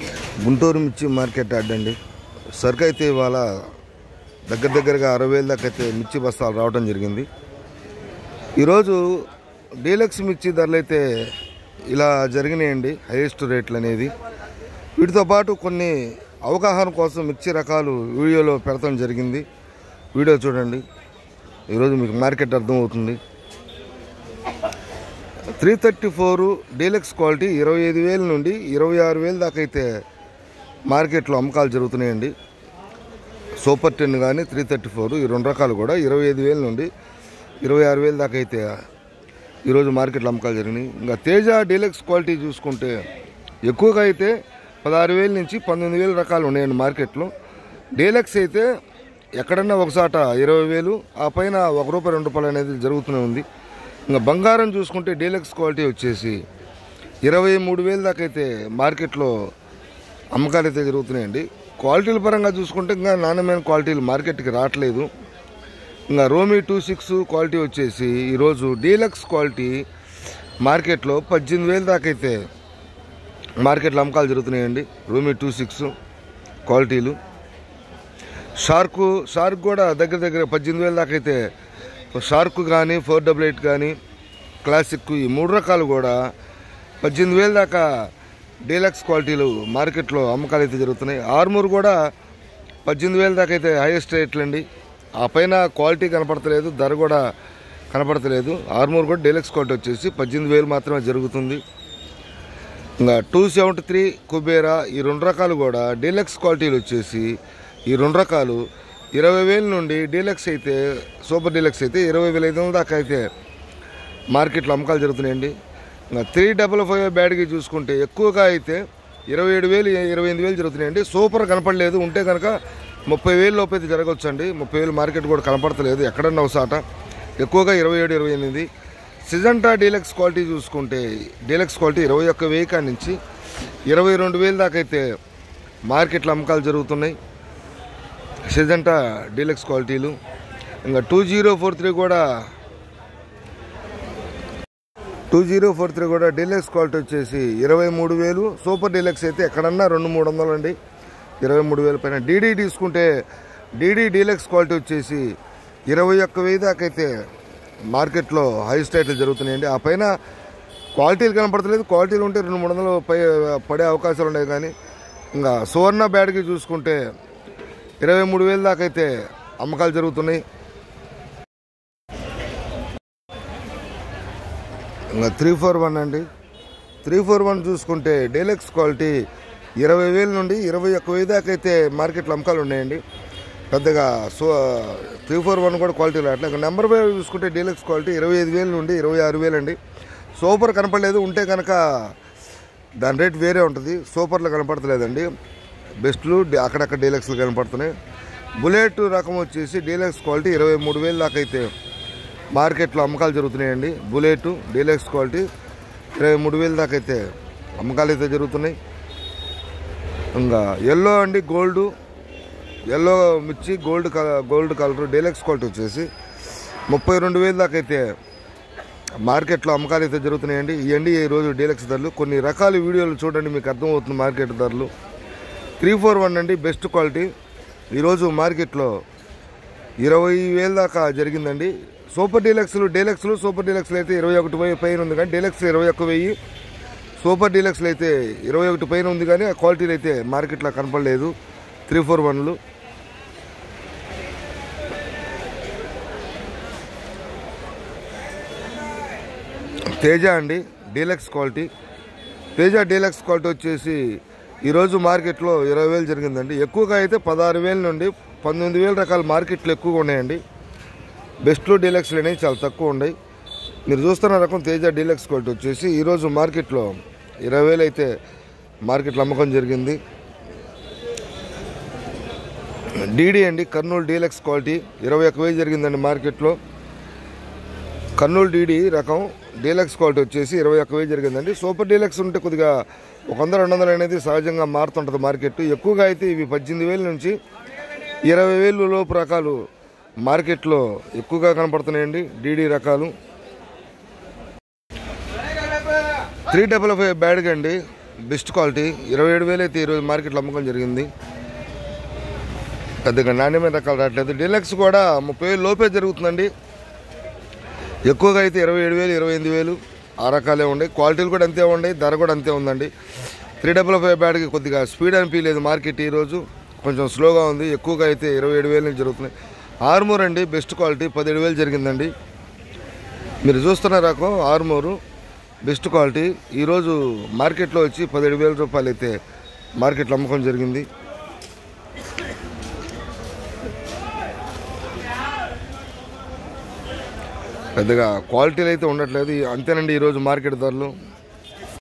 గుంటూరు మిర్చి మార్కెట్ అడ్డండి సరుకు అయితే ఇవాళ దగ్గర దగ్గరగా అరవై వేల దాకా అయితే మిర్చి బస్తాలు రావడం జరిగింది ఈరోజు డీలక్స్ మిర్చి ధరలు అయితే ఇలా జరిగినాయండి హైయెస్ట్ రేట్లు అనేది వీటితో పాటు కొన్ని అవగాహన కోసం మిర్చి రకాలు వీడియోలో పెడతాం జరిగింది వీడియో చూడండి ఈరోజు మీకు మార్కెట్ అర్థమవుతుంది three thirty four deluxe quality ఇరవై ఐదు వేల నుండి ఇరవై ఆరు వేల దాకా అయితే మార్కెట్లో అమ్మకాలు జరుగుతున్నాయండి సూపర్ టెన్ కానీ త్రీ థర్టీ ఫోర్ ఈ రెండు రకాలు కూడా ఇరవై ఐదు వేల నుండి ఇరవై ఆరు వేల దాకా అయితే ఈరోజు మార్కెట్లో అమ్మకాలు జరిగినాయి ఇంకా తేజ డీలక్స్ క్వాలిటీ చూసుకుంటే ఎక్కువగా అయితే పదహారు వేల నుంచి పంతొమ్మిది వేల రకాలు ఉన్నాయండి మార్కెట్లో డీలక్స్ అయితే ఎక్కడన్నా ఒకసాట ఇరవై వేలు ఆ పైన ఒక రూపాయి రెండు రూపాయలు అనేది జరుగుతూనే ఉంది ఇంకా బంగారం చూసుకుంటే డీలక్స్ క్వాలిటీ వచ్చేసి ఇరవై మూడు వేల దాకా అయితే మార్కెట్లో అమ్మకాలు అయితే జరుగుతున్నాయండి క్వాలిటీల పరంగా చూసుకుంటే ఇంకా నాణ్యమైన క్వాలిటీలు మార్కెట్కి రావట్లేదు ఇంకా రోమీ టూ సిక్స్ క్వాలిటీ వచ్చేసి ఈరోజు డీలక్స్ క్వాలిటీ మార్కెట్లో పద్దెనిమిది వేల దాకా అయితే మార్కెట్లో అమ్మకాలు జరుగుతున్నాయండి రోమీ టూ సిక్స్ క్వాలిటీలు షార్కు షార్క్ కూడా దగ్గర దగ్గర పద్దెనిమిది వేల దాకా అయితే షార్క్ కానీ ఫోర్ డబుల్ ఎయిట్ కానీ క్లాసిక్ ఈ మూడు రకాలు కూడా పద్దెనిమిది వేల దాకా డీలక్స్ క్వాలిటీలు మార్కెట్లో అమ్మకాలు అయితే జరుగుతున్నాయి ఆర్మూర్ కూడా పద్దెనిమిది వేల దాకా అయితే హైయెస్ట్ రేట్లు అండి ఆ పైన క్వాలిటీ కనపడతలేదు ధర కూడా కనపడతలేదు ఆర్మూర్ కూడా డీలక్స్ క్వాలిటీ వచ్చేసి పద్దెనిమిది వేలు మాత్రమే జరుగుతుంది ఇంకా టూ సెవెంటీ త్రీ కుబేరా ఈ రెండు రకాలు కూడా డీలక్స్ క్వాలిటీలు వచ్చేసి ఈ రెండు రకాలు ఇరవై వేల నుండి డీలక్స్ అయితే సూపర్ డీలక్స్ అయితే ఇరవై వేల ఐదు వందల దాకా అయితే మార్కెట్లో అమ్మకాలు జరుగుతున్నాయండి ఇంకా త్రీ డబల్ ఫైవ్ బ్యాడ్కి చూసుకుంటే ఎక్కువగా అయితే ఇరవై ఏడు వేలు ఇరవై ఎనిమిది వేలు జరుగుతున్నాయండి సూపర్ కనపడలేదు ఉంటే కనుక ముప్పై వేలు లోపు అయితే జరగవచ్చు అండి ముప్పై వేలు మార్కెట్ కూడా కనపడతలేదు ఎక్కడన్నా ఒకసాట ఎక్కువగా ఇరవై ఏడు ఇరవై ఎనిమిది సిజంటా డీలక్స్ క్వాలిటీ చూసుకుంటే డీలక్స్ క్వాలిటీ ఇరవై ఒక్క వెయ్యి కాడి నుంచి ఇరవై రెండు వేలు దాకా అయితే మార్కెట్లో అమ్మకాలు జరుగుతున్నాయి సిజంటా డీలక్స్ క్వాలిటీలు ఇంకా టూ జీరో ఫోర్ త్రీ కూడా టూ జీరో ఫోర్ త్రీ కూడా డీలక్స్ క్వాలిటీ వచ్చేసి ఇరవై మూడు వేలు సూపర్ డీలక్స్ అయితే ఎక్కడన్నా రెండు మూడు వందలు అండి ఇరవై మూడు వేల పైన డీడీ తీసుకుంటే డీడీ డీలక్స్ క్వాలిటీ వచ్చేసి ఇరవై ఒక్క వెయ్యి దాకా అయితే మార్కెట్లో హై స్టైట్లు జరుగుతున్నాయండి ఆ పైన క్వాలిటీలు కనపడతలేదు క్వాలిటీలు ఉంటే రెండు మూడు వందలు పై పడే అవకాశాలు ఉన్నాయి కానీ ఇంకా సువర్ణ బ్యాడ్కి చూసుకుంటే ఇరవై మూడు వేల దాకా అయితే అమ్మకాలు జరుగుతున్నాయి ఇంకా త్రీ ఫోర్ వన్ అండి త్రీ ఫోర్ వన్ చూసుకుంటే డీలక్స్ క్వాలిటీ ఇరవై వేల నుండి ఇరవై ఒక్క వెయ్యి దాకా అయితే మార్కెట్లో అమ్మకాలు ఉన్నాయండి పెద్దగా సో త్రీ ఫోర్ వన్ కూడా క్వాలిటీ రావట్లేదు ఇంకా నెంబర్ ఫైవ్ చూసుకుంటే డీలక్స్ క్వాలిటీ ఇరవై ఐదు వేల నుండి ఇరవై ఆరు వేలు అండి సూపర్ కనపడలేదు ఉంటే కనుక దాని రేట్ వేరే ఉంటుంది సూపర్లో కనపడతలేదండి బెస్ట్లు డి- అక్కడక్కడ డీలక్స్లు కనపడుతున్నాయి బుల్లెట్ రకం వచ్చేసి డీలక్స్ క్వాలిటీ ఇరవై మూడు వేలు దాకా అయితే మార్కెట్లో అమ్మకాలు జరుగుతున్నాయండి బుల్లెట్ డీలక్స్ క్వాలిటీ ఇరవై మూడు వేలు దాకా అయితే అమ్మకాలు అయితే జరుగుతున్నాయి ఇంకా ఎల్లో అండి గోల్డ్ ఎల్లో మిర్చి gold colour gold colour deluxe quality వచ్చేసి ముప్పై రెండు వేలు దాకా అయితే మార్కెట్లో అమ్మకాలు అయితే జరుగుతున్నాయండి ఇవన్నీ ఈ రోజు డీలక్స్ ధరలు కొన్ని రకాల వీడియోలు చూడండి మీకు అర్థమవుతుంది మార్కెట్ ధరలు త్రీ ఫోర్ వన్ అండి బెస్ట్ క్వాలిటీ ఈరోజు మార్కెట్లో ఇరవై వేల దాకా జరిగిందండి సూపర్ డీలక్స్లు డీలక్స్లు సూపర్ డీలక్స్లు అయితే ఇరవై ఒకటి వెయ్యి పైన ఉంది కానీ డీలక్స్ ఇరవై ఒక్క వెయ్యి సూపర్ డీలక్స్లు అయితే ఇరవై ఒకటి పైన ఉంది కానీ ఆ క్వాలిటీలు అయితే మార్కెట్లో కనపడలేదు త్రీ ఫోర్ వన్లు తేజ అండి deluxe quality Teja deluxe quality వచ్చేసి ఈరోజు మార్కెట్లో ఇరవై వేలు జరిగిందండి ఎక్కువగా అయితే పదహారు వేల నుండి పంతొమ్మిది వేల రకాల మార్కెట్లు ఎక్కువగా ఉన్నాయండి బెస్ట్లో డీలక్స్లు అనేవి చాలా తక్కువ ఉన్నాయి మీరు చూస్తున్న రకం తేజ డీలక్స్ క్వాలిటీ వచ్చేసి ఈరోజు మార్కెట్లో ఇరవై వేలు అయితే మార్కెట్లో అమ్మకం జరిగింది డీడీ అండి కర్నూలు డీలక్స్ క్వాలిటీ ఇరవై ఒక్క వేలు జరిగిందండి మార్కెట్లో కర్నూలు డీడీ రకం డీలక్స్ క్వాలిటీ వచ్చేసి ఇరవై ఒక్క వేలు జరిగిందండి సూపర్ డీలక్స్ ఉంటే కొద్దిగా ఒక వంద రెండు వందలు అనేది సహజంగా మారుతుంటుంది మార్కెట్ ఎక్కువగా అయితే ఇవి పద్దెనిమిది వేల నుంచి ఇరవై వేలు లోపు రకాలు మార్కెట్లో ఎక్కువగా కనపడుతున్నాయండి డీడీ రకాలు త్రీ డబల్ ఫైవ్ బ్యాడ్గా అండి బెస్ట్ క్వాలిటీ ఇరవై ఏడు వేలు అయితే ఈరోజు మార్కెట్లో అమ్మకం జరిగింది పెద్దగా నాణ్యమైన రకాలు రావట్లేదు డీలక్స్ కూడా ముప్పై వేలు లోపే జరుగుతుందండి ఎక్కువగా అయితే ఇరవై ఏడు వేలు ఇరవై ఎనిమిది వేలు ఆ రకాలే ఉన్నాయి క్వాలిటీలు కూడా అంతే ఉన్నాయి ధర కూడా అంతే ఉందండి త్రీ డబల్ ఫైవ్ బ్యాడ్కి కొద్దిగా స్పీడ్ అనిపించలేదు మార్కెట్ ఈరోజు కొంచెం స్లోగా ఉంది ఎక్కువగా అయితే ఇరవై ఏడు వేలు నుంచి జరుగుతున్నాయి ఆర్మూర్ అండి బెస్ట్ క్వాలిటీ పదిహేడు వేలు జరిగిందండి మీరు చూస్తున్న రకం ఆర్మూరు బెస్ట్ క్వాలిటీ ఈరోజు మార్కెట్లో వచ్చి పదిహేడు వేల రూపాయలు అయితే మార్కెట్లో అమ్మకం జరిగింది పెద్దగా క్వాలిటీలు అయితే ఉండట్లేదు అంతేనండి ఈరోజు మార్కెట్ ధరలు